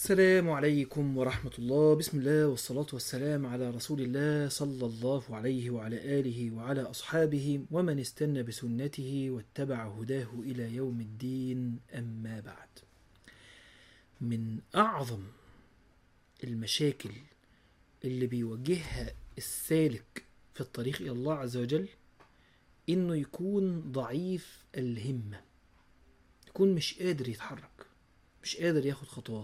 السلام عليكم ورحمة الله بسم الله والصلاة والسلام على رسول الله صلى الله عليه وعلى آله وعلى أصحابه ومن استنى بسنته واتبع هداه إلى يوم الدين أما بعد من أعظم المشاكل اللي بيواجهها السالك في الطريق إلى الله عز وجل إنه يكون ضعيف الهمة يكون مش قادر يتحرك مش قادر ياخد خطوات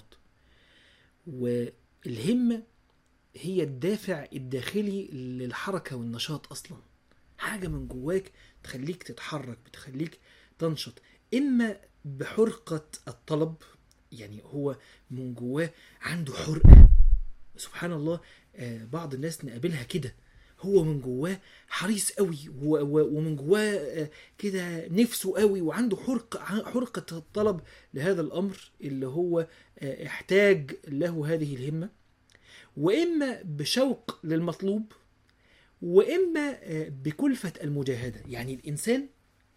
والهمة هي الدافع الداخلي للحركة والنشاط أصلا حاجة من جواك تخليك تتحرك بتخليك تنشط إما بحرقة الطلب يعني هو من جواه عنده حرقة سبحان الله آه، بعض الناس نقابلها كده هو من جواه حريص قوي و- و- ومن جواه آه، كده نفسه قوي وعنده حرقة حرقة الطلب لهذا الأمر اللي هو آه، احتاج له هذه الهمة وإما بشوق للمطلوب وإما آه، بكلفة المجاهدة يعني الإنسان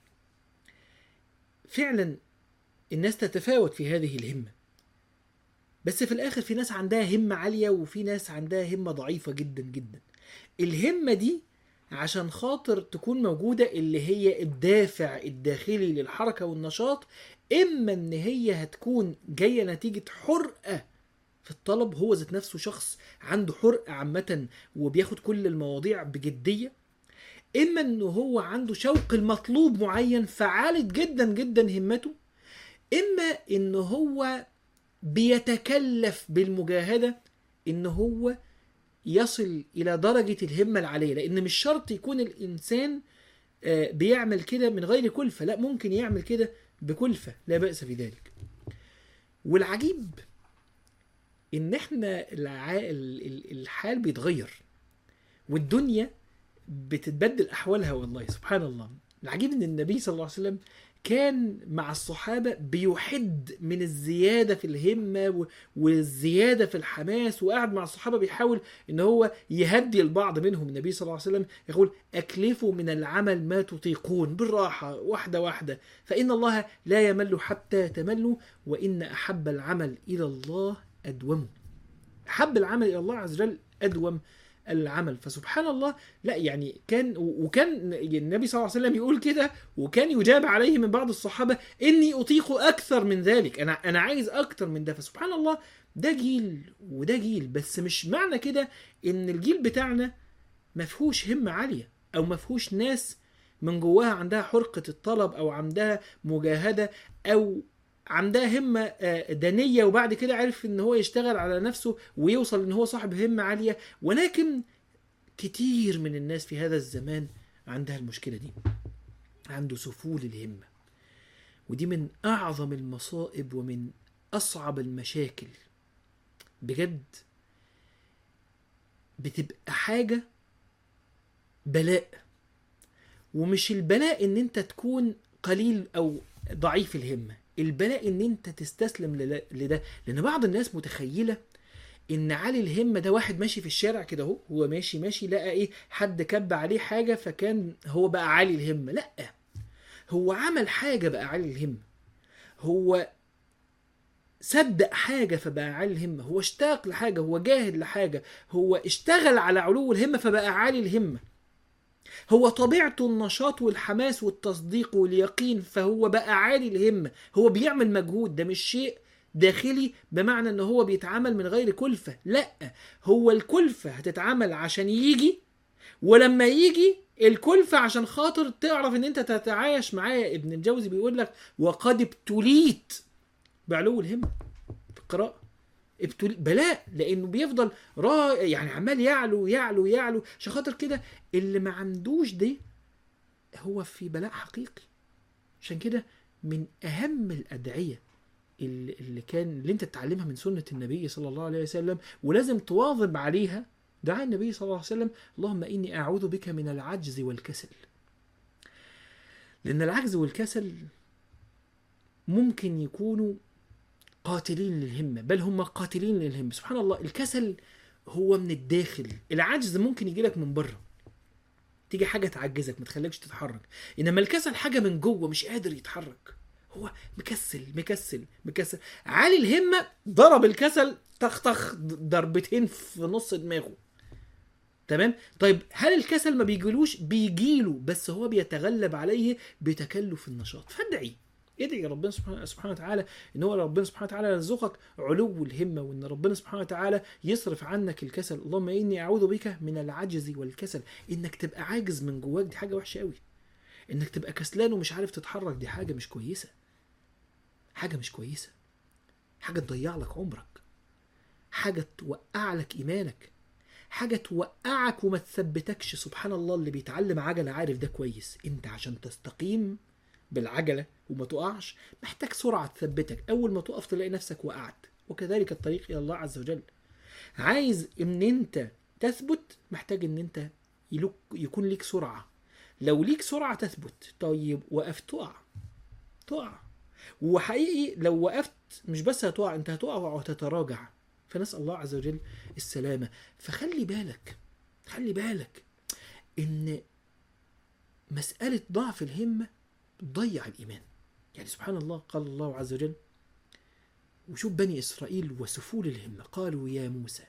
فعلا الناس تتفاوت في هذه الهمة بس في الآخر في ناس عندها همة عالية وفي ناس عندها همة ضعيفة جدا جدا الهمة دي عشان خاطر تكون موجودة اللي هي الدافع الداخلي للحركة والنشاط إما إن هي هتكون جاية نتيجة حرقة في الطلب هو ذات نفسه شخص عنده حرقة عامة وبياخد كل المواضيع بجدية إما إنه هو عنده شوق المطلوب معين فعالت جدا جدا همته إما إنه هو بيتكلف بالمجاهدة إن هو يصل إلى درجة الهمة العالية لأن مش شرط يكون الإنسان آه، بيعمل كده من غير كلفة لا ممكن يعمل كده بكلفة لا بأس في ذلك والعجيب إن إحنا الع... ال- ال- الحال بيتغير والدنيا بتتبدل أحوالها والله سبحان الله العجيب إن النبي صلى الله عليه وسلم كان مع الصحابة بيحد من الزيادة في الهمة و- والزيادة في الحماس وقعد مع الصحابة بيحاول ان هو يهدي البعض منهم النبي صلى الله عليه وسلم يقول اكلفوا من العمل ما تطيقون بالراحة واحدة واحدة فإن الله لا يمل حتى تملوا وإن أحب العمل إلى الله أدومه أحب العمل إلى الله عز وجل أدوم العمل فسبحان الله لا يعني كان وكان النبي صلى الله عليه وسلم يقول كده وكان يجاب عليه من بعض الصحابه اني اطيق اكثر من ذلك انا انا عايز اكثر من ده فسبحان الله ده جيل وده جيل بس مش معنى كده ان الجيل بتاعنا ما فيهوش همه عاليه او ما فيهوش ناس من جواها عندها حرقه الطلب او عندها مجاهده او عندها همة آه، دنية وبعد كده عرف ان هو يشتغل على نفسه ويوصل ان هو صاحب همة عالية ولكن كتير من الناس في هذا الزمان عندها المشكلة دي عنده سفول الهمة ودي من أعظم المصائب ومن أصعب المشاكل بجد بتبقى حاجة بلاء ومش البلاء ان انت تكون قليل او ضعيف الهمة البلاء ان انت تستسلم لل- لده لان بعض الناس متخيلة ان علي الهمة ده واحد ماشي في الشارع كده اهو هو ماشي ماشي لقى ايه حد كب عليه حاجة فكان هو بقى عالي الهمة لا هو عمل حاجة بقى عالي الهمة هو صدق حاجة فبقى عالي الهمة هو اشتاق لحاجة هو جاهد لحاجة هو اشتغل على علو الهمة فبقى عالي الهمة هو طبيعته النشاط والحماس والتصديق واليقين فهو بقى عالي الهمة هو بيعمل مجهود ده مش شيء داخلي بمعنى ان هو بيتعامل من غير كلفة لا هو الكلفة هتتعمل عشان يجي ولما يجي الكلفة عشان خاطر تعرف ان انت تتعايش معاه ابن الجوزي بيقول لك وقد ابتليت بعلو الهمة في القراءة ابتل... بلاء لانه بيفضل را يعني عمال يعلو يعلو يعلو عشان خاطر كده اللي ما عندوش دي هو في بلاء حقيقي عشان كده من اهم الادعيه اللي, اللي كان اللي انت تتعلمها من سنه النبي صلى الله عليه وسلم ولازم تواظب عليها دعاء النبي صلى الله عليه وسلم اللهم اني اعوذ بك من العجز والكسل لان العجز والكسل ممكن يكونوا قاتلين للهمة بل هم قاتلين للهمة سبحان الله الكسل هو من الداخل العجز ممكن يجيلك من بره تيجي حاجة تعجزك ما تخليكش تتحرك إنما الكسل حاجة من جوه مش قادر يتحرك هو مكسل مكسل مكسل عالي الهمه ضرب الكسل طخ ضربتين في نص دماغه تمام طيب هل الكسل ما بيجيلوش بيجيله بس هو بيتغلب عليه بتكلف النشاط فادعي ادعي ربنا سبحانه سبحانه وتعالى ان هو ربنا سبحانه وتعالى يرزقك علو الهمه وان ربنا سبحانه وتعالى يصرف عنك الكسل اللهم اني اعوذ بك من العجز والكسل انك تبقى عاجز من جواك دي حاجه وحشه قوي انك تبقى كسلان ومش عارف تتحرك دي حاجه مش كويسه حاجه مش كويسه حاجه تضيع لك عمرك حاجه توقع لك ايمانك حاجه توقعك وما تثبتكش سبحان الله اللي بيتعلم عجله عارف ده كويس انت عشان تستقيم بالعجله وما تقعش محتاج سرعه تثبتك اول ما تقف تلاقي نفسك وقعت وكذلك الطريق الى الله عز وجل عايز ان انت تثبت محتاج ان انت يلوك- يكون ليك سرعه لو ليك سرعه تثبت طيب وقفت تقع تقع وحقيقي لو وقفت مش بس هتقع انت هتقع وهتتراجع فنسال الله عز وجل السلامه فخلي بالك خلي بالك ان مساله ضعف الهمه بتضيع الايمان يعني سبحان الله قال الله عز وجل وشوف بني اسرائيل وسفول الهمه قالوا يا موسى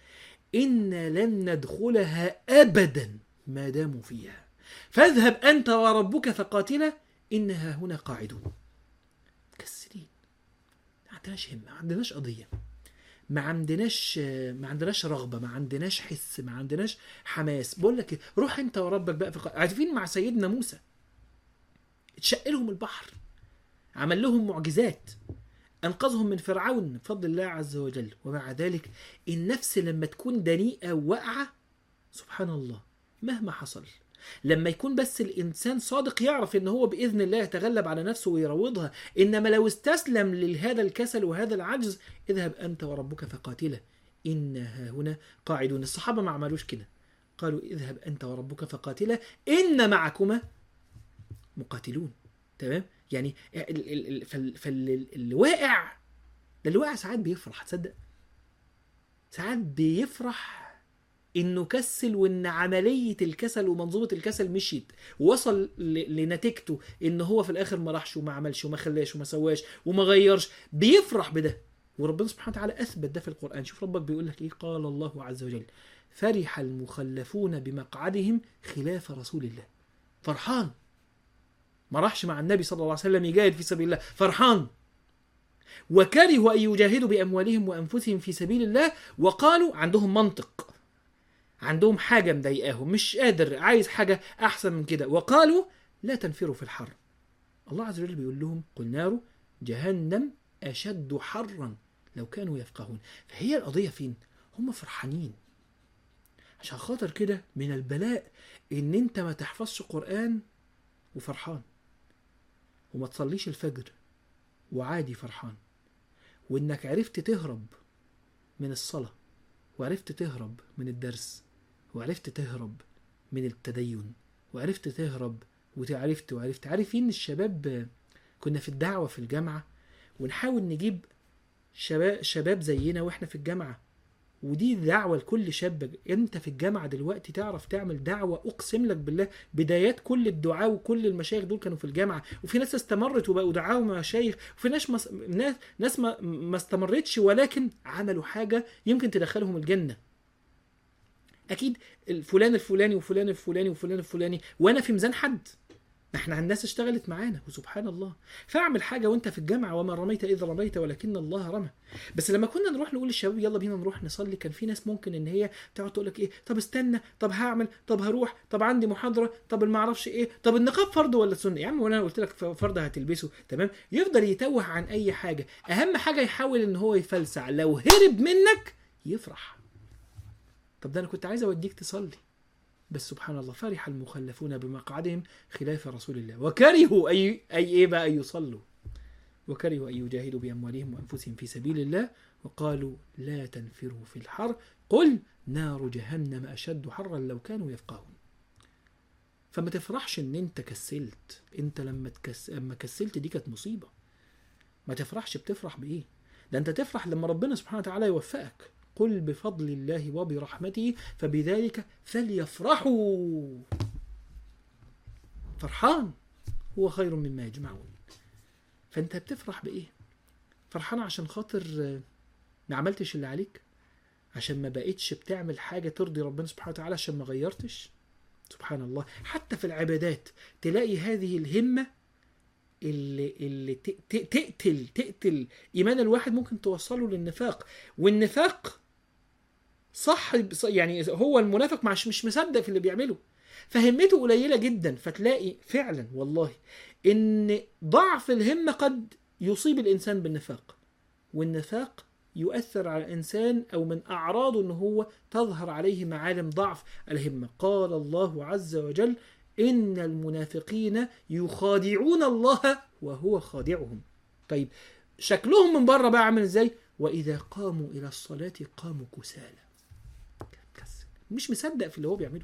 إنا لن ندخلها أبدا ما داموا فيها فاذهب أنت وربك فقاتلا إنها هنا قاعدون مكسلين ما عندناش همة ما عندناش قضية ما عندناش ما عندناش رغبة ما عندناش حس ما عندناش حماس بقول لك إيه، روح أنت وربك بقى في قا- عارفين مع سيدنا موسى اتشق لهم البحر عمل لهم معجزات أنقذهم من فرعون بفضل الله عز وجل ومع ذلك النفس لما تكون دنيئة وواقعة سبحان الله مهما حصل لما يكون بس الإنسان صادق يعرف إن هو بإذن الله يتغلب على نفسه ويروضها إنما لو استسلم لهذا الكسل وهذا العجز اذهب أنت وربك فقاتلا إنها هنا قاعدون الصحابة ما عملوش كده قالوا اذهب أنت وربك فقاتلا إن معكما مقاتلون تمام يعني ال- ال- ال- فال- فاللي واقع ده اللي واقع ساعات بيفرح تصدق ساعات بيفرح انه كسل وان عمليه الكسل ومنظومه الكسل مشيت ووصل ل- لنتيجته ان هو في الاخر ما راحش وما عملش وما خلاش وما سواش وما غيرش بيفرح بده وربنا سبحانه وتعالى اثبت ده في القران شوف ربك بيقول لك ايه قال الله عز وجل فرح المخلفون بمقعدهم خلاف رسول الله فرحان ما راحش مع النبي صلى الله عليه وسلم يجاهد في سبيل الله فرحان وكرهوا أن يجاهدوا بأموالهم وأنفسهم في سبيل الله وقالوا عندهم منطق عندهم حاجة مضايقاهم مش قادر عايز حاجة أحسن من كده وقالوا لا تنفروا في الحر الله عز وجل بيقول لهم قل نار جهنم أشد حرا لو كانوا يفقهون فهي القضية فين هم فرحانين عشان خاطر كده من البلاء ان انت ما تحفظش قرآن وفرحان وما تصليش الفجر وعادي فرحان وانك عرفت تهرب من الصلاة وعرفت تهرب من الدرس وعرفت تهرب من التدين وعرفت تهرب وعرفت وعرفت عارفين الشباب كنا في الدعوة في الجامعة ونحاول نجيب شباب شباب زينا واحنا في الجامعة ودي دعوة لكل شاب انت في الجامعة دلوقتي تعرف تعمل دعوة اقسم لك بالله بدايات كل الدعاء وكل المشايخ دول كانوا في الجامعة وفي ناس استمرت وبقوا دعاء ومشايخ وفي ناس مس... ناس ناس ما... ما استمرتش ولكن عملوا حاجة يمكن تدخلهم الجنة اكيد الفلان الفلاني وفلان الفلاني وفلان الفلاني وانا في ميزان حد احنا الناس اشتغلت معانا وسبحان الله فاعمل حاجه وانت في الجامعه وما رميت اذ رميت ولكن الله رمى بس لما كنا نروح نقول للشباب يلا بينا نروح نصلي كان في ناس ممكن ان هي تقعد تقول لك ايه طب استنى طب هعمل طب هروح طب عندي محاضره طب ما اعرفش ايه طب النقاب فرض ولا سنه يا عم وانا قلت لك فرض هتلبسه تمام يفضل يتوه عن اي حاجه اهم حاجه يحاول ان هو يفلسع لو هرب منك يفرح طب ده انا كنت عايز اوديك تصلي بس سبحان الله فرح المخلفون بمقعدهم خلاف رسول الله وكرهوا أي أي إيه بقى أن يصلوا وكرهوا أن يجاهدوا بأموالهم وأنفسهم في سبيل الله وقالوا لا تنفروا في الحر قل نار جهنم أشد حرا لو كانوا يفقهون فما تفرحش ان انت كسلت انت لما تكس... لما كسلت دي كانت مصيبه ما تفرحش بتفرح بايه ده انت تفرح لما ربنا سبحانه وتعالى يوفقك قل بفضل الله وبرحمته فبذلك فليفرحوا فرحان هو خير مما يجمعون فانت بتفرح بايه فرحان عشان خاطر آه، ما عملتش اللي عليك عشان ما بقيتش بتعمل حاجة ترضي ربنا سبحانه وتعالى عشان ما غيرتش سبحان الله حتى في العبادات تلاقي هذه الهمة اللي, اللي ت- ت- تقتل تقتل إيمان الواحد ممكن توصله للنفاق والنفاق صح يعني هو المنافق مش مش مصدق في اللي بيعمله فهمته قليلة جدا فتلاقي فعلا والله إن ضعف الهمة قد يصيب الإنسان بالنفاق والنفاق يؤثر على الإنسان أو من أعراضه أنه هو تظهر عليه معالم ضعف الهمة قال الله عز وجل إن المنافقين يخادعون الله وهو خادعهم طيب شكلهم من بره بقى عامل ازاي وإذا قاموا إلى الصلاة قاموا كسالى مكسل مش مصدق في اللي هو بيعمله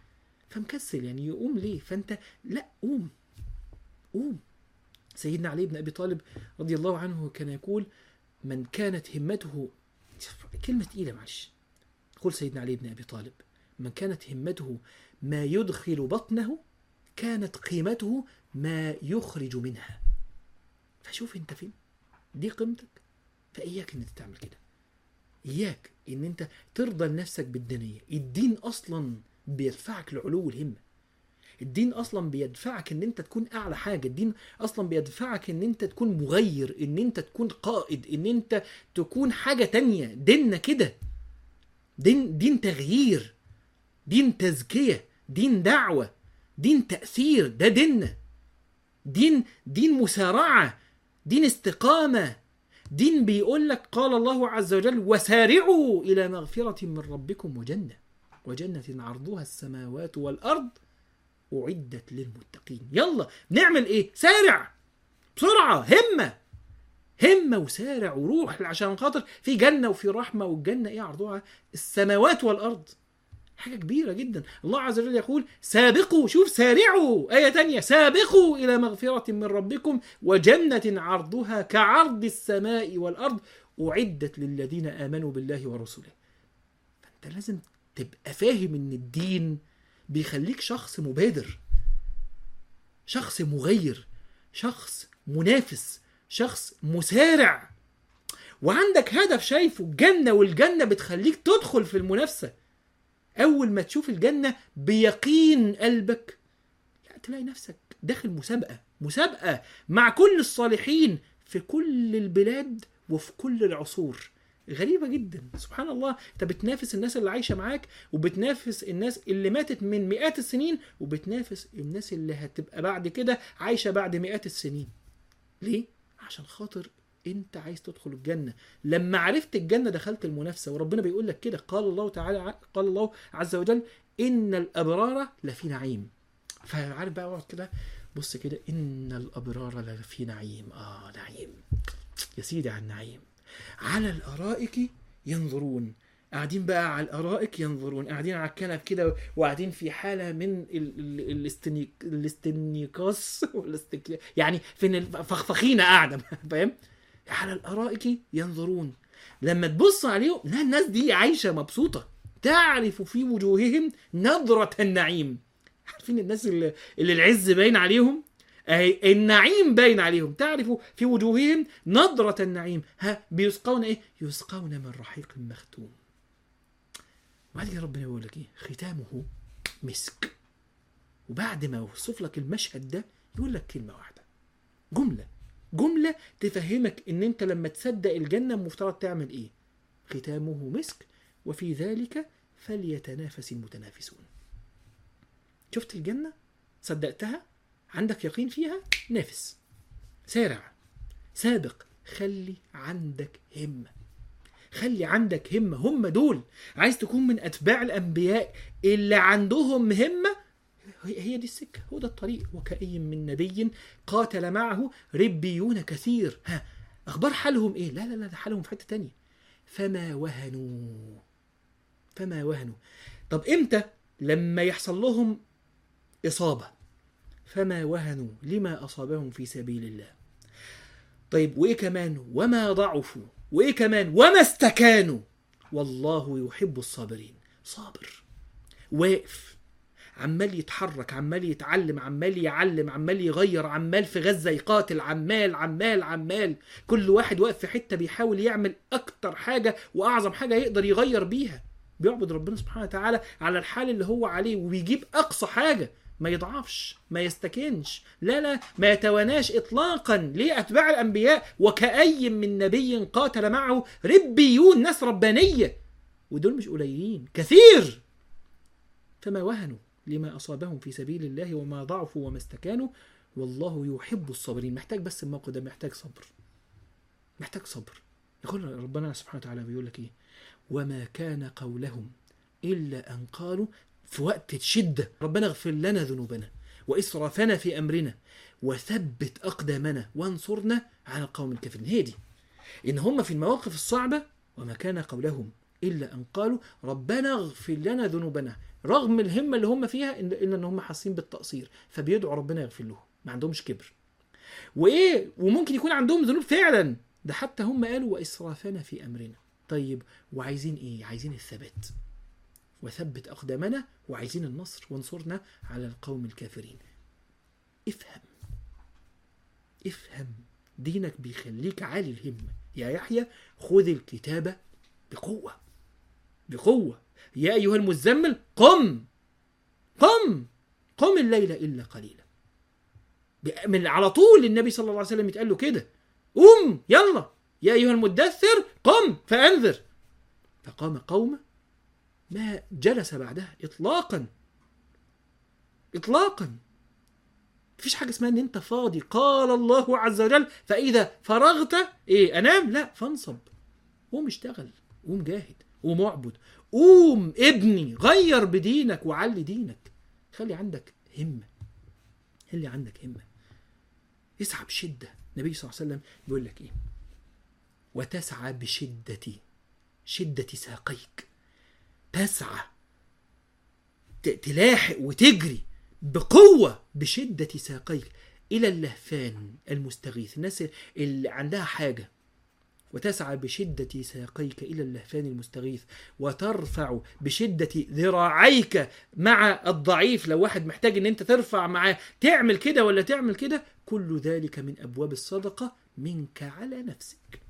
فمكسل يعني يقوم ليه فأنت لا قوم قوم سيدنا علي بن أبي طالب رضي الله عنه كان يقول من كانت همته كلمة تقيلة معلش يقول سيدنا علي بن أبي طالب من كانت همته ما يدخل بطنه كانت قيمته ما يخرج منها فشوف انت فين دي قيمتك فإياك ان انت تعمل كده إياك ان انت ترضى لنفسك بالدنيا الدين أصلا بيدفعك لعلو الهمة الدين اصلا بيدفعك ان انت تكون اعلى حاجه الدين اصلا بيدفعك ان انت تكون مغير ان انت تكون قائد ان انت تكون حاجه تانية ديننا كده دين دين تغيير دين تزكيه دين دعوه دين تاثير ده ديننا دين دين مسارعه دين استقامه دين بيقول لك قال الله عز وجل وسارعوا الى مغفره من ربكم وجنه وجنه عرضها السماوات والارض أعدت للمتقين يلا نعمل إيه سارع بسرعة همة همة وسارع وروح عشان خاطر في جنة وفي رحمة والجنة إيه عرضها السماوات والأرض حاجة كبيرة جدا الله عز وجل يقول سابقوا شوف سارعوا آية تانية سابقوا إلى مغفرة من ربكم وجنة عرضها كعرض السماء والأرض أعدت للذين آمنوا بالله ورسله فأنت لازم تبقى فاهم إن الدين بيخليك شخص مبادر شخص مغير شخص منافس شخص مسارع وعندك هدف شايفه الجنة والجنة بتخليك تدخل في المنافسة أول ما تشوف الجنة بيقين قلبك لا تلاقي نفسك داخل مسابقة مسابقة مع كل الصالحين في كل البلاد وفي كل العصور غريبه جدا سبحان الله انت بتنافس الناس اللي عايشه معاك وبتنافس الناس اللي ماتت من مئات السنين وبتنافس الناس اللي هتبقى بعد كده عايشه بعد مئات السنين ليه عشان خاطر انت عايز تدخل الجنه لما عرفت الجنه دخلت المنافسه وربنا بيقول لك كده قال الله تعالى قال الله عز وجل ان الابرار لفي نعيم فعارف بقى اقعد كده بص كده ان الابرار لفي نعيم اه نعيم يا سيدي على النعيم على الارائك ينظرون قاعدين بقى على الارائك ينظرون قاعدين على الكنب كده وقاعدين في حاله من ال- ال- الاستنيك الاستنيكاس والاستك... يعني في إن الفخفخينه قاعده فاهم على الارائك ينظرون لما تبص عليهم لا الناس دي عايشه مبسوطه تعرف في وجوههم نظره النعيم عارفين الناس اللي, اللي العز باين عليهم أي النعيم باين عليهم تعرف في وجوههم نظرة النعيم ها بيسقون ايه يسقون من رحيق مختوم وبعدين ربنا يقول لك ايه ختامه مسك وبعد ما يوصف لك المشهد ده يقول لك كلمة واحدة جملة جملة تفهمك ان انت لما تصدق الجنة المفترض تعمل ايه ختامه مسك وفي ذلك فليتنافس المتنافسون شفت الجنة صدقتها عندك يقين فيها نافس سارع سابق خلي عندك همة خلي عندك همة هم دول عايز تكون من أتباع الأنبياء اللي عندهم همة هي هي دي السكة هو ده الطريق وكأي من نبي قاتل معه ربيون كثير ها أخبار حالهم إيه لا لا لا ده حالهم في حتة تانية فما وهنوا فما وهنوا طب إمتى لما يحصل لهم إصابة فما وهنوا لما أصابهم في سبيل الله طيب وإيه كمان وما ضعفوا وإيه كمان وما استكانوا والله يحب الصابرين صابر واقف عمال يتحرك عمال يتعلم عمال يعلم عمال يغير عمال في غزة يقاتل عمال عمال عمال كل واحد واقف في حتة بيحاول يعمل أكتر حاجة وأعظم حاجة يقدر يغير بيها بيعبد ربنا سبحانه وتعالى على الحال اللي هو عليه وبيجيب أقصى حاجة ما يضعفش ما يستكنش لا لا ما يتواناش اطلاقا لاتباع الانبياء وكأي من نبي قاتل معه ربيون ناس ربانيه ودول مش قليلين كثير فما وهنوا لما اصابهم في سبيل الله وما ضعفوا وما استكانوا والله يحب الصابرين محتاج بس الموقف ده محتاج صبر محتاج صبر يقول ربنا سبحانه وتعالى بيقول لك ايه وما كان قولهم الا ان قالوا في وقت الشدة ربنا اغفر لنا ذنوبنا وإسرافنا في أمرنا وثبت أقدامنا وانصرنا على القوم الكافرين هي دي إن هم في المواقف الصعبة وما كان قولهم إلا أن قالوا ربنا اغفر لنا ذنوبنا رغم الهمة اللي هم فيها إلا إن هم حاسين بالتقصير فبيدعوا ربنا يغفر لهم ما عندهمش كبر وإيه وممكن يكون عندهم ذنوب فعلا ده حتى هم قالوا وإسرافنا في أمرنا طيب وعايزين إيه عايزين الثبات وثبت أقدامنا وعايزين النصر وانصرنا على القوم الكافرين افهم افهم دينك بيخليك عالي الهمة يا يحيى خذ الكتابة بقوة بقوة يا أيها المزمل قم قم قم الليل إلا قليلا من على طول النبي صلى الله عليه وسلم يتقال له كده قم يلا يا أيها المدثر قم فأنذر فقام قومه ما جلس بعدها اطلاقا اطلاقا مفيش حاجه اسمها ان انت فاضي قال الله عز وجل فاذا فرغت ايه انام لا فانصب قوم اشتغل قوم جاهد قوم اعبد قوم ابني غير بدينك وعلي دينك خلي عندك همه خلي عندك همه اسعى بشده النبي صلى الله عليه وسلم بيقول لك ايه وتسعى بشده شده ساقيك تسعى تلاحق وتجري بقوة بشدة ساقيك إلى اللهفان المستغيث الناس اللي عندها حاجة وتسعى بشدة ساقيك إلى اللهفان المستغيث وترفع بشدة ذراعيك مع الضعيف لو واحد محتاج ان انت ترفع معاه تعمل كده ولا تعمل كده كل ذلك من أبواب الصدقة منك على نفسك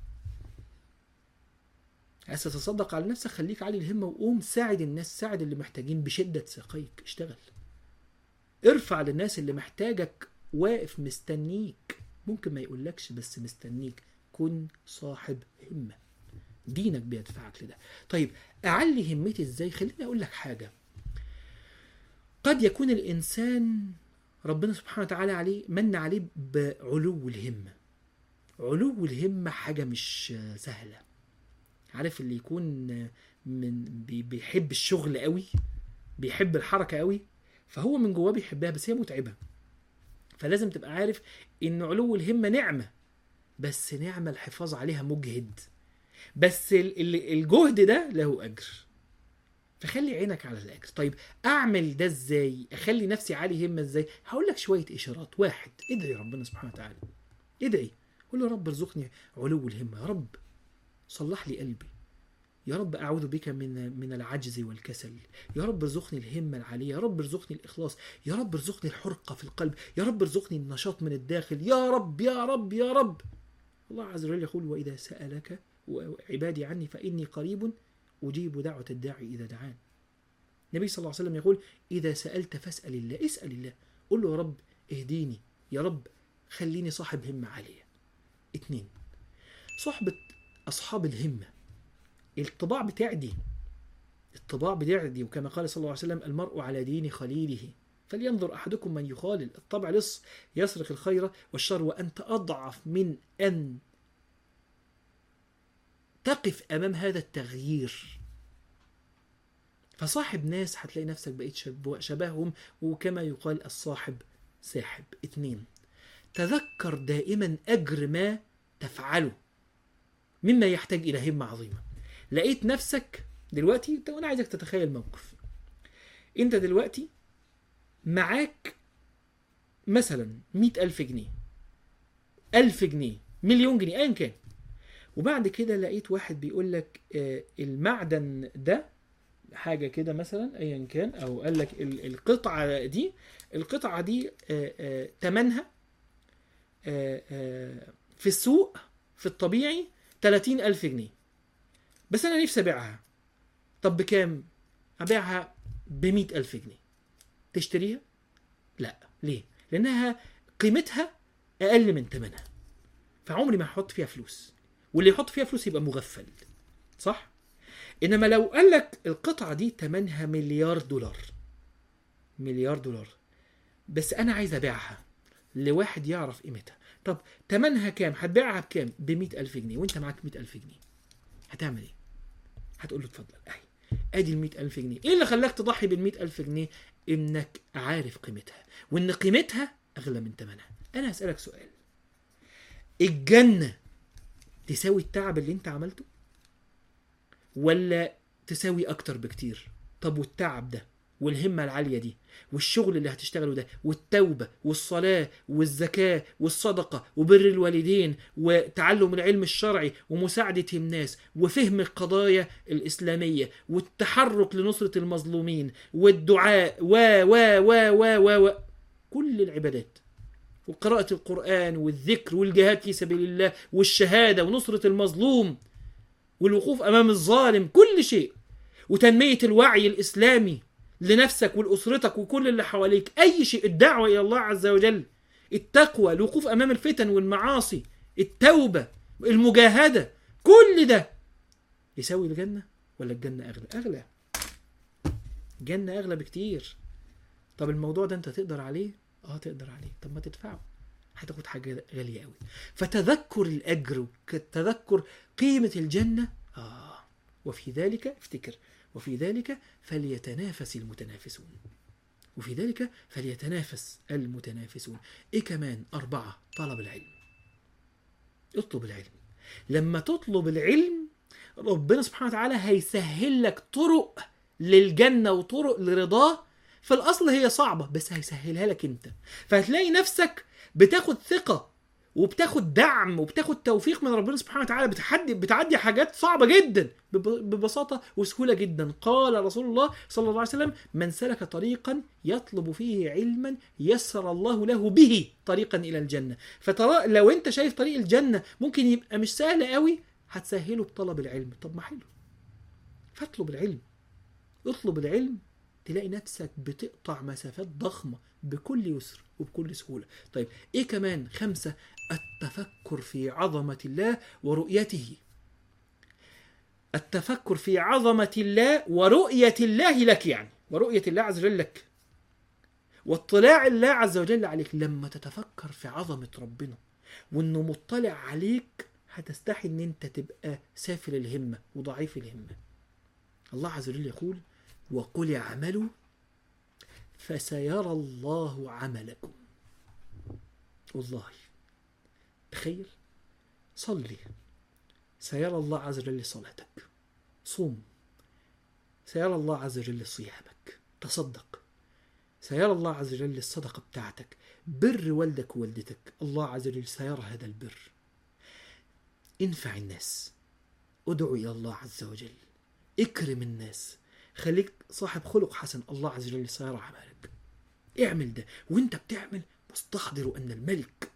عايز تتصدق على نفسك خليك عالي الهمه وقوم ساعد الناس ساعد اللي محتاجين بشده ساقيك اشتغل ارفع للناس اللي محتاجك واقف مستنيك ممكن ما يقولكش بس مستنيك كن صاحب همه دينك بيدفعك لده طيب اعلي همتي ازاي خليني اقول لك حاجه قد يكون الانسان ربنا سبحانه وتعالى عليه من عليه بعلو الهمه علو الهمه حاجه مش سهله عارف اللي يكون من بيحب الشغل قوي بيحب الحركه قوي فهو من جواه بيحبها بس هي متعبه فلازم تبقى عارف ان علو الهمه نعمه بس نعمه الحفاظ عليها مجهد بس الجهد ده له اجر فخلي عينك على الاجر طيب اعمل ده ازاي اخلي نفسي عالي همه ازاي هقول لك شويه اشارات واحد ادعي ربنا سبحانه وتعالى ادعي قول له رب ارزقني علو الهمه يا رب صلح لي قلبي يا رب أعوذ بك من من العجز والكسل يا رب ارزقني الهمة العالية يا رب ارزقني الإخلاص يا رب ارزقني الحرقة في القلب يا رب ارزقني النشاط من الداخل يا رب يا رب يا رب الله عز وجل يقول وإذا سألك عبادي عني فإني قريب أجيب دعوة الداعي إذا دعان النبي صلى الله عليه وسلم يقول إذا سألت فاسأل الله اسأل الله قل له يا رب اهديني يا رب خليني صاحب همة عالية اتنين صحبة أصحاب الهمة الطباع بتعدي الطباع بتعدي وكما قال صلى الله عليه وسلم المرء على دين خليله فلينظر أحدكم من يخالل الطبع لص يسرق الخير والشر وأنت أضعف من أن تقف أمام هذا التغيير فصاحب ناس هتلاقي نفسك بقيت شبههم وكما يقال الصاحب ساحب اتنين تذكر دائما أجر ما تفعله مما يحتاج إلى همة عظيمة لقيت نفسك دلوقتي وانا عايزك تتخيل موقف انت دلوقتي معاك مثلا مئة ألف جنيه ألف جنيه مليون جنيه أيا كان وبعد كده لقيت واحد بيقول لك آه المعدن ده حاجه كده مثلا ايا كان او قال لك ال- القطعه دي القطعه دي آه، آه، تمنها آه، آه، في السوق في الطبيعي 30 ألف جنيه بس أنا نفسي أبيعها طب بكام؟ أبيعها ب ألف جنيه تشتريها؟ لا ليه؟ لأنها قيمتها أقل من ثمنها فعمري ما هحط فيها فلوس واللي يحط فيها فلوس يبقى مغفل صح؟ إنما لو قال لك القطعة دي ثمنها مليار دولار مليار دولار بس أنا عايز أبيعها لواحد يعرف قيمتها طب تمنها كام هتبيعها بكام ب ألف جنيه وانت معاك مئة ألف جنيه هتعمل ايه هتقول له اتفضل اهي ادي ال ألف جنيه ايه اللي خلاك تضحي بال ألف جنيه انك عارف قيمتها وان قيمتها اغلى من ثمنها انا هسألك سؤال الجنة تساوي التعب اللي انت عملته ولا تساوي اكتر بكتير طب والتعب ده والهمة العالية دي والشغل اللي هتشتغله ده والتوبة والصلاة والزكاة والصدقة وبر الوالدين وتعلم العلم الشرعي ومساعدة الناس وفهم القضايا الإسلامية والتحرك لنصرة المظلومين والدعاء و و و و و, و. كل العبادات وقراءة القرآن والذكر والجهاد في سبيل الله والشهادة ونصرة المظلوم والوقوف أمام الظالم كل شيء وتنمية الوعي الإسلامي لنفسك ولأسرتك وكل اللي حواليك أي شيء الدعوة إلى الله عز وجل التقوى الوقوف أمام الفتن والمعاصي التوبة المجاهدة كل ده يساوي الجنة ولا الجنة أغلى أغلى الجنة أغلى بكتير طب الموضوع ده أنت تقدر عليه اه تقدر عليه طب ما تدفعه هتاخد حاجة غالية قوي فتذكر الأجر وتذكر قيمة الجنة آه وفي ذلك افتكر وفي ذلك فليتنافس المتنافسون وفي ذلك فليتنافس المتنافسون ايه كمان أربعة طلب العلم اطلب العلم لما تطلب العلم ربنا سبحانه وتعالى هيسهل لك طرق للجنة وطرق لرضاه في الأصل هي صعبة بس هيسهلها لك أنت فهتلاقي نفسك بتاخد ثقة وبتاخد دعم وبتاخد توفيق من ربنا سبحانه وتعالى بتحدي بتعدي حاجات صعبه جدا بب- ببساطه وسهوله جدا قال رسول الله صلى الله عليه وسلم من سلك طريقا يطلب فيه علما يسر الله له به طريقا الى الجنه فترى لو انت شايف طريق الجنه ممكن يبقى مش سهل قوي هتسهله بطلب العلم طب ما حلو فاطلب العلم اطلب العلم تلاقي نفسك بتقطع مسافات ضخمه بكل يسر وبكل سهوله طيب ايه كمان خمسه التفكر في عظمة الله ورؤيته التفكر في عظمة الله ورؤية الله لك يعني ورؤية الله عز وجل لك واطلاع الله عز وجل عليك لما تتفكر في عظمة ربنا وانه مطلع عليك هتستحي ان انت تبقى سافل الهمة وضعيف الهمة الله عز وجل يقول وقل اعملوا فسيرى الله عملكم والله تخيل صلي سيرى الله عز وجل صلاتك صوم سيرى الله عز وجل صيامك تصدق سيرى الله عز وجل الصدقة بتاعتك بر والدك ووالدتك الله عز وجل سيرى هذا البر انفع الناس ادعو إلى الله عز وجل اكرم الناس خليك صاحب خلق حسن الله عز وجل سيرى عملك اعمل ده وانت بتعمل مستحضر أن الملك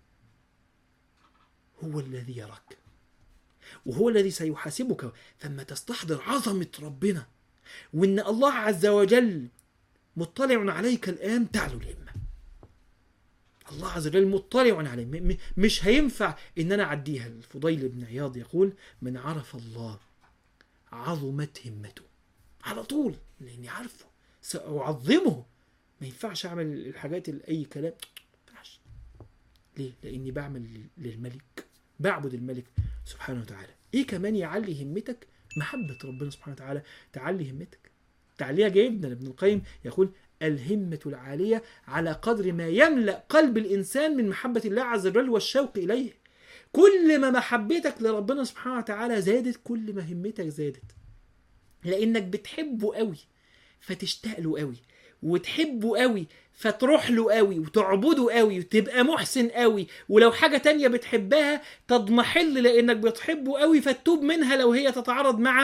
هو الذي يراك وهو الذي سيحاسبك فما تستحضر عظمة ربنا وأن الله عز وجل مطلع عليك الآن تعلو الهمة الله عز وجل مطلع عليه م- م- مش هينفع ان انا اعديها الفضيل بن عياض يقول من عرف الله عظمت همته على طول لاني عارفه ساعظمه ما ينفعش اعمل الحاجات اللي اي كلام ما ينفعش ليه لاني بعمل للملك بعبد الملك سبحانه وتعالى ايه كمان يعلي همتك محبة ربنا سبحانه وتعالى تعلي همتك تعليها جدا ابن القيم يقول الهمة العالية على قدر ما يملأ قلب الإنسان من محبة الله عز وجل والشوق إليه كل ما محبتك لربنا سبحانه وتعالى زادت كل ما همتك زادت لأنك بتحبه قوي فتشتاق له قوي وتحبه قوي فتروح له قوي وتعبده قوي وتبقى محسن قوي ولو حاجة تانية بتحبها تضمحل لأنك بتحبه قوي فتوب منها لو هي تتعارض مع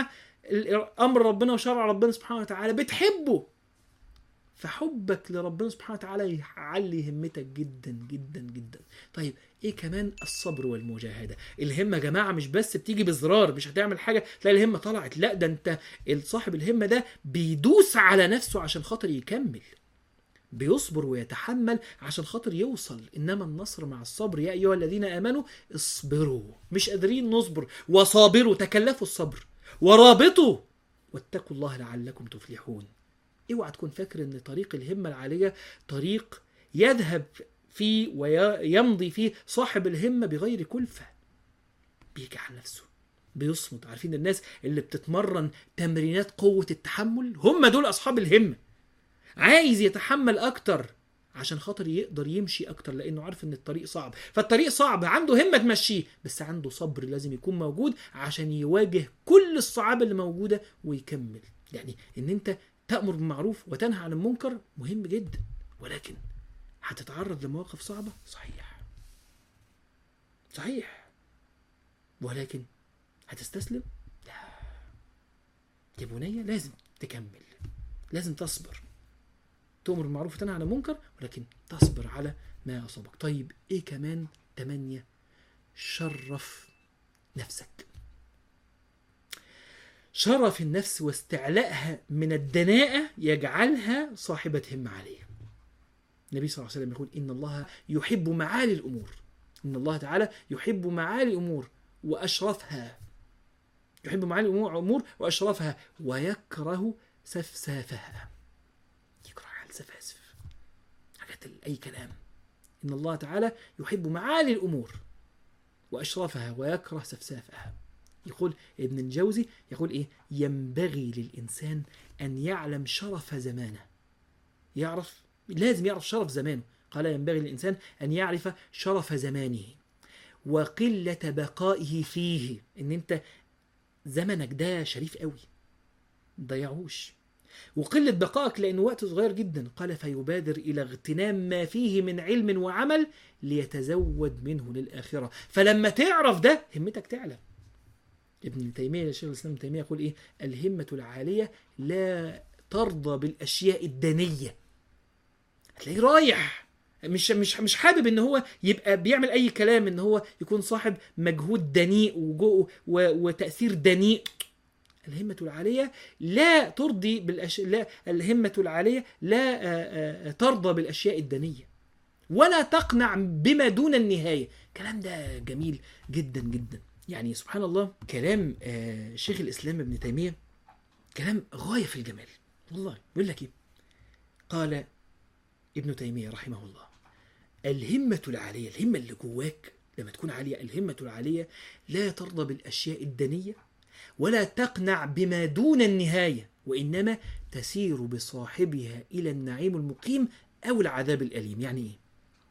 ال- امر ربنا وشرع ربنا سبحانه وتعالى بتحبه فحبك لربنا سبحانه وتعالى يعلي همتك جدا جدا جدا طيب ايه كمان الصبر والمجاهده الهمه يا جماعه مش بس بتيجي بزرار مش هتعمل حاجه تلاقي الهمه طلعت لا ده انت صاحب الهمه ده بيدوس على نفسه عشان خاطر يكمل بيصبر ويتحمل عشان خاطر يوصل انما النصر مع الصبر يا ايها الذين امنوا اصبروا مش قادرين نصبر وصابروا تكلفوا الصبر ورابطوا واتقوا الله لعلكم تفلحون اوعى تكون فاكر ان طريق الهمه العاليه طريق يذهب فيه ويمضي فيه صاحب الهمه بغير كلفه بيجي على نفسه بيصمت عارفين الناس اللي بتتمرن تمرينات قوه التحمل هم دول اصحاب الهمه عايز يتحمل اكتر عشان خاطر يقدر يمشي اكتر لانه عارف ان الطريق صعب فالطريق صعب عنده همه تمشيه بس عنده صبر لازم يكون موجود عشان يواجه كل الصعاب اللي موجوده ويكمل يعني ان انت تامر بالمعروف وتنهى عن المنكر مهم جدا ولكن هتتعرض لمواقف صعبه صحيح صحيح ولكن هتستسلم لا يا بنية لازم تكمل لازم تصبر تؤمر بالمعروف وتنهى عن المنكر ولكن تصبر على ما أصابك طيب إيه كمان تمانية شرف نفسك شرف النفس واستعلائها من الدناءة يجعلها صاحبة همة عالية النبي صلى الله عليه وسلم يقول إن الله يحب معالي الأمور إن الله تعالى يحب معالي الأمور وأشرفها يحب معالي الأمور أمور وأشرفها ويكره سفسافها يكره على السفاسف حاجات ال- أي كلام إن الله تعالى يحب معالي الأمور وأشرفها ويكره سفسافها يقول ابن الجوزي يقول إيه ينبغي للإنسان أن يعلم شرف زمانه يعرف لازم يعرف شرف زمانه قال ينبغي للإنسان أن يعرف شرف زمانه وقلة بقائه فيه إن أنت زمنك ده شريف قوي ضيعوش وقلة بقائك لأنه وقت صغير جدا قال فيبادر إلى اغتنام ما فيه من علم وعمل ليتزود منه للآخرة فلما تعرف ده همتك تعلى ابن تيمية شيخ الإسلام ابن تيمية يقول إيه الهمة العالية لا ترضى بالأشياء الدنية هتلاقيه رايح مش مش مش حابب ان هو يبقى بيعمل اي كلام ان هو يكون صاحب مجهود دنيء وجو و- وتاثير دنيء الهمة العالية لا ترضي بالأش... لا الهمة العالية لا آه، آه، ترضى بالأشياء الدنية ولا تقنع بما دون النهاية كلام ده جميل جدا جدا يعني سبحان الله كلام آه، شيخ الإسلام ابن تيمية كلام غاية في الجمال والله بيقول لك إيه قال ابن تيمية رحمه الله الهمة العالية الهمة اللي جواك لما تكون عالية الهمة العالية لا ترضى بالأشياء الدنية ولا تقنع بما دون النهاية وإنما تسير بصاحبها إلى النعيم المقيم أو العذاب الأليم يعني إيه؟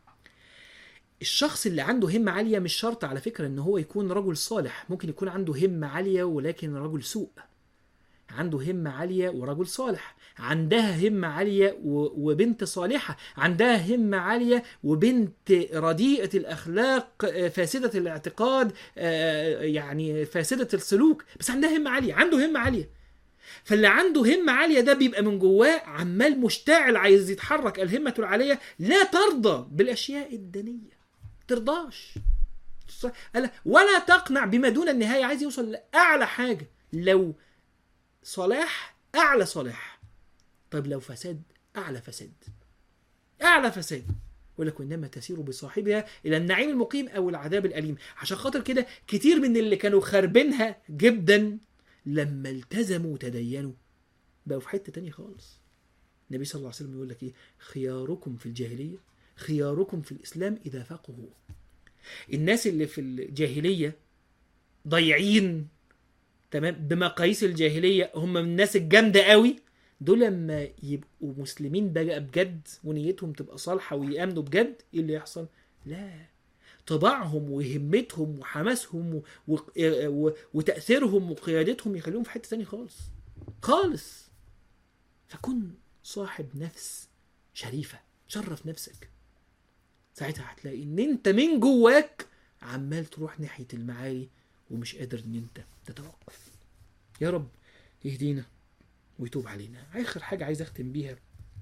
الشخص اللي عنده همة عالية مش شرط على فكرة إن هو يكون رجل صالح ممكن يكون عنده همة عالية ولكن رجل سوء عنده همة عالية ورجل صالح عندها همة عالية و- وبنت صالحة عندها همة عالية وبنت رديئة الأخلاق آه، فاسدة الاعتقاد آه، يعني فاسدة السلوك بس عندها همة عالية عنده همة عالية فاللي عنده همة عالية ده بيبقى من جواه عمال مشتعل عايز يتحرك الهمة العالية لا ترضى بالأشياء الدنية ترضاش قال ولا تقنع بما دون النهاية عايز يوصل لأعلى حاجة لو صلاح أعلى صلاح طيب لو فساد أعلى فساد أعلى فساد يقول لك وإنما تسير بصاحبها إلى النعيم المقيم أو العذاب الأليم عشان خاطر كده كتير من اللي كانوا خاربينها جدا لما التزموا وتدينوا بقوا في حتة تانية خالص النبي صلى الله عليه وسلم يقول لك إيه خياركم في الجاهلية خياركم في الإسلام إذا فقهوا الناس اللي في الجاهلية ضايعين تمام بمقاييس الجاهليه هم من الناس الجامده قوي دول لما يبقوا مسلمين بقى بجد ونيتهم تبقى صالحه ويامنوا بجد ايه اللي يحصل؟ لا طباعهم وهمتهم وحماسهم و... و... و... وتاثيرهم وقيادتهم يخليهم في حته تانية خالص خالص فكن صاحب نفس شريفه شرف نفسك ساعتها هتلاقي ان انت من جواك عمال تروح ناحيه المعالي ومش قادر ان انت تتوقف يا رب يهدينا ويتوب علينا آخر حاجة عايز أختم بيها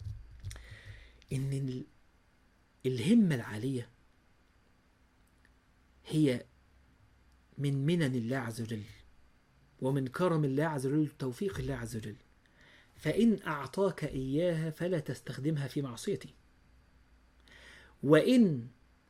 إن ال- الهمة العالية هي من منن الله عز وجل ومن كرم الله عز وجل وتوفيق الله عز وجل فإن أعطاك إياها فلا تستخدمها في معصيتي وإن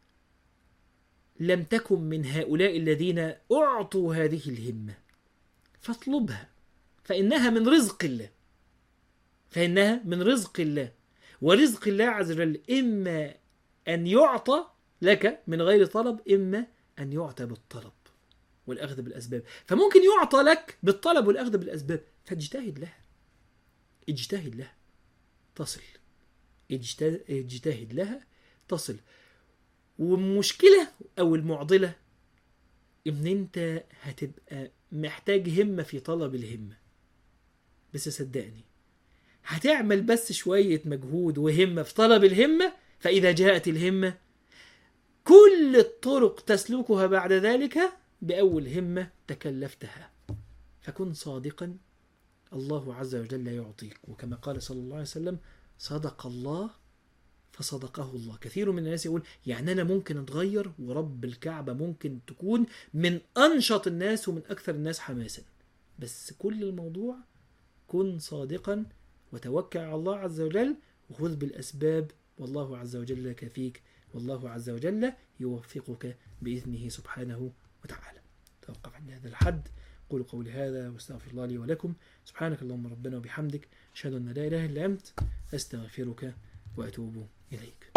لم تكن من هؤلاء الذين أعطوا هذه الهمة فاطلبها فإنها من رزق الله فإنها من رزق الله ورزق الله عز وجل إما أن يعطى لك من غير طلب إما أن يعطى بالطلب والأخذ بالأسباب فممكن يعطى لك بالطلب والأخذ بالأسباب فاجتهد لها اجتهد لها تصل اجت- اجتهد لها تصل والمشكلة أو المعضلة إن أنت هتبقى محتاج همة في طلب الهمة بس صدقني هتعمل بس شوية مجهود وهمة في طلب الهمة فإذا جاءت الهمة كل الطرق تسلكها بعد ذلك بأول همة تكلفتها فكن صادقا الله عز وجل يعطيك وكما قال صلى الله عليه وسلم صدق الله فصدقه الله كثير من الناس يقول يعني أنا ممكن أتغير ورب الكعبة ممكن تكون من أنشط الناس ومن أكثر الناس حماسا بس كل الموضوع كن صادقا وتوكل على الله عز وجل وخذ بالأسباب والله عز وجل كفيك والله عز وجل يوفقك بإذنه سبحانه وتعالى توقف عند هذا الحد قولوا قولي هذا واستغفر الله لي ولكم سبحانك اللهم ربنا وبحمدك أشهد أن لا إله إلا أنت أستغفرك وأتوب إليك